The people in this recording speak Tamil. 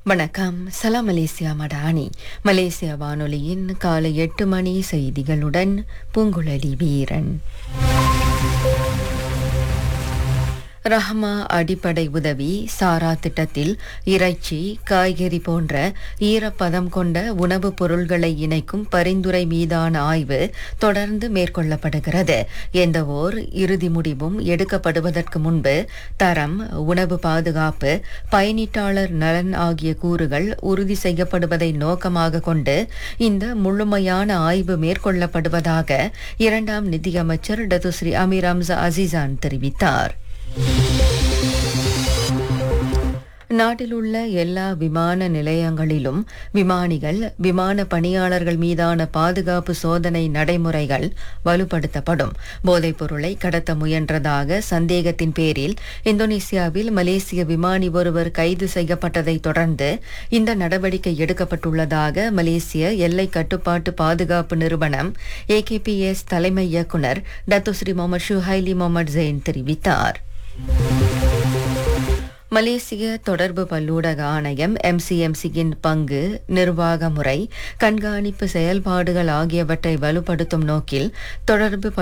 வணக்கம் சலாம் மலேசியா மடானி மலேசிய வானொலியின் காலை எட்டு மணி செய்திகளுடன் பூங்குழலி வீரன் ரஹ்மா அடிப்படை உதவி சாரா திட்டத்தில் இறைச்சி காய்கறி போன்ற ஈரப்பதம் கொண்ட உணவுப் பொருள்களை இணைக்கும் பரிந்துரை மீதான ஆய்வு தொடர்ந்து மேற்கொள்ளப்படுகிறது எந்த ஓர் இறுதி முடிவும் எடுக்கப்படுவதற்கு முன்பு தரம் உணவு பாதுகாப்பு பயனீட்டாளர் நலன் ஆகிய கூறுகள் உறுதி செய்யப்படுவதை நோக்கமாக கொண்டு இந்த முழுமையான ஆய்வு மேற்கொள்ளப்படுவதாக இரண்டாம் நிதியமைச்சர் டத்துஸ்ரீ அமீர் அம்சா அசிசான் தெரிவித்தார் நாட்டில் உள்ள எல்லா விமான நிலையங்களிலும் விமானிகள் விமான பணியாளர்கள் மீதான பாதுகாப்பு சோதனை நடைமுறைகள் வலுப்படுத்தப்படும் போதைப் பொருளை கடத்த முயன்றதாக சந்தேகத்தின் பேரில் இந்தோனேசியாவில் மலேசிய விமானி ஒருவர் கைது செய்யப்பட்டதை தொடர்ந்து இந்த நடவடிக்கை எடுக்கப்பட்டுள்ளதாக மலேசிய எல்லை கட்டுப்பாட்டு பாதுகாப்பு நிறுவனம் ஏகேபிஎஸ் தலைமை இயக்குநர் Datuk Seri Mohamed Shuhaili Mohamed Zain தெரிவித்தார் மலேசிய தொடர்பு பல்லூடக ஆணையம் எம்சிஎம்சியின் பங்கு நிர்வாக முறை கண்காணிப்பு செயல்பாடுகள் ஆகியவற்றை வலுப்படுத்தும் நோக்கில் தொடர்பு